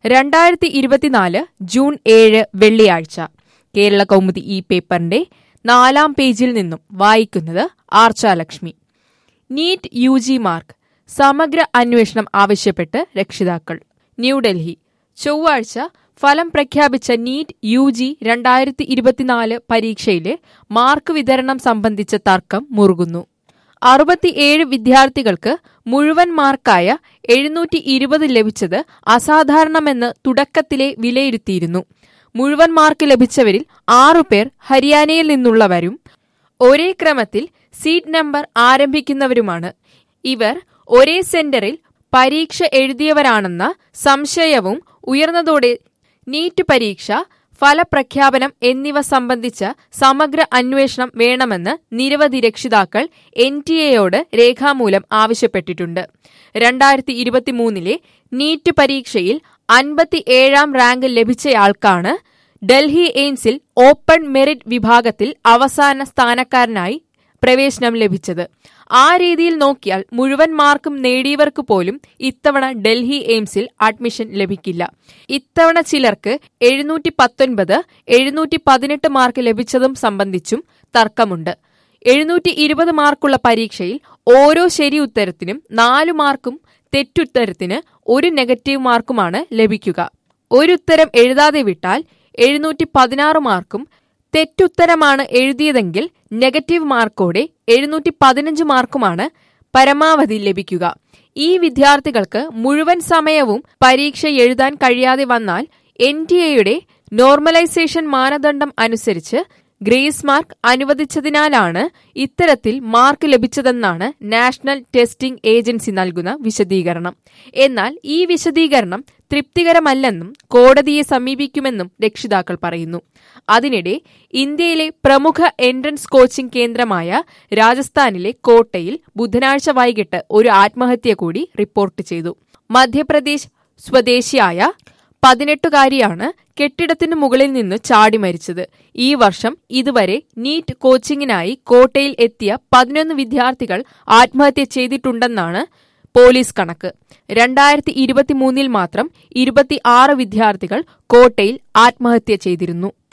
രണ്ടായിരത്തി ഇരുപത്തിനാല് ജൂൺ ഏഴ് വെള്ളിയാഴ്ച കേരള കൗമുദി ഈ പേപ്പറിന്റെ നാലാം പേജിൽ നിന്നും വായിക്കുന്നത് Archalakshmi NEET U G mark സമഗ്ര അന്വേഷണം ആവശ്യപ്പെട്ട് രക്ഷിതാക്കൾ ന്യൂഡൽഹി ചൊവ്വാഴ്ച ഫലം പ്രഖ്യാപിച്ച നീറ്റ് യു ജി രണ്ടായിരത്തി ഇരുപത്തിനാല് പരീക്ഷയിലെ മാർക്ക് വിതരണം സംബന്ധിച്ച തർക്കം മുറുകുന്നു അറുപത്തിയേഴ് വിദ്യാർത്ഥികൾക്ക് മുഴുവൻ മാർക്കായ എഴുന്നൂറ്റി ഇരുപത് ലഭിച്ചത് അസാധാരണമെന്ന് തുടക്കത്തിലെ വിലയിരുത്തിയിരുന്നു മുഴുവൻ മാർക്ക് ലഭിച്ചവരിൽ ആറുപേർ ഹരിയാനയിൽ നിന്നുള്ളവരും ഒരേ ക്രമത്തിൽ സീറ്റ് നമ്പർ ആരംഭിക്കുന്നവരുമാണ് ഇവർ ഒരേ സെന്ററിൽ പരീക്ഷ എഴുതിയവരാണെന്ന സംശയവും ഉയർന്നതോടെ നീറ്റ് പരീക്ഷ ഫലപ്രഖ്യാപനം എന്നിവ സംബന്ധിച്ച സമഗ്ര അന്വേഷണം വേണമെന്ന് നിരവധി രക്ഷിതാക്കൾ എൻ ടി എയോട് രേഖാമൂലം ആവശ്യപ്പെട്ടിട്ടുണ്ട് രണ്ടായിരത്തി ഇരുപത്തിമൂന്നിലെ നീറ്റ് പരീക്ഷയിൽ അൻപത്തിയേഴാം റാങ്ക് ലഭിച്ചയാൾക്കാണ് ഡൽഹി എയിംസിൽ ഓപ്പൺ മെറിറ്റ് വിഭാഗത്തിൽ അവസാന സ്ഥാനക്കാരനായി പ്രവേശനം ലഭിച്ചത് ആ രീതിയിൽ നോക്കിയാൽ മുഴുവൻ മാർക്കും നേടിയവർക്ക് പോലും ഇത്തവണ ഡൽഹി എയിംസിൽ അഡ്മിഷൻ ലഭിക്കില്ല ഇത്തവണ ചിലർക്ക് എഴുന്നൂറ്റി പത്തൊൻപത് എഴുന്നൂറ്റി പതിനെട്ട് മാർക്ക് ലഭിച്ചതും സംബന്ധിച്ചും തർക്കമുണ്ട് എഴുന്നൂറ്റി ഇരുപത് മാർക്കുള്ള പരീക്ഷയിൽ ഓരോ ശരി ഉത്തരത്തിനും നാലു മാർക്കും തെറ്റുത്തരത്തിന് ഒരു നെഗറ്റീവ് മാർക്കുമാണ് ലഭിക്കുക ഒരു ഉത്തരം എഴുതാതെ വിട്ടാൽ എഴുന്നൂറ്റി പതിനാറ് മാർക്കും തെറ്റുത്തരമാണ് എഴുതിയതെങ്കിൽ നെഗറ്റീവ് മാർക്കോടെ എഴുന്നൂറ്റി പതിനഞ്ച് മാർക്കുമാണ് പരമാവധി ലഭിക്കുക ഈ വിദ്യാർത്ഥികൾക്ക് മുഴുവൻ സമയവും പരീക്ഷ എഴുതാൻ കഴിയാതെ വന്നാൽ എൻ ടി എയുടെ നോർമലൈസേഷൻ മാനദണ്ഡം അനുസരിച്ച് ഗ്രേസ് മാർക്ക് അനുവദിച്ചതിനാലാണ് ഇത്തരത്തിൽ മാർക്ക് ലഭിച്ചതെന്നാണ് നാഷണൽ ടെസ്റ്റിംഗ് ഏജൻസി നൽകുന്ന വിശദീകരണം എന്നാൽ ഈ വിശദീകരണം തൃപ്തികരമല്ലെന്നും കോടതിയെ സമീപിക്കുമെന്നും രക്ഷിതാക്കൾ പറയുന്നു അതിനിടെ ഇന്ത്യയിലെ പ്രമുഖ എൻട്രൻസ് കോച്ചിംഗ് കേന്ദ്രമായ രാജസ്ഥാനിലെ കോട്ടയിൽ ബുധനാഴ്ച വൈകിട്ട് ഒരു ആത്മഹത്യ കൂടി റിപ്പോർട്ട് ചെയ്തു മധ്യപ്രദേശ് സ്വദേശിയായ പതിനെട്ടുകാരിയാണ് കെട്ടിടത്തിനു മുകളിൽ നിന്ന് ചാടി മരിച്ചത് ഈ വർഷം ഇതുവരെ നീറ്റ് കോച്ചിങ്ങിനായി കോട്ടയിൽ എത്തിയ പതിനൊന്ന് വിദ്യാർത്ഥികൾ ആത്മഹത്യ ചെയ്തിട്ടുണ്ടെന്നാണ് പോലീസ് കണക്ക് രണ്ടായിരത്തി ഇരുപത്തിമൂന്നിൽ മാത്രം ഇരുപത്തിയാറ് വിദ്യാർത്ഥികൾ കോട്ടയിൽ ആത്മഹത്യ ചെയ്തിരുന്നു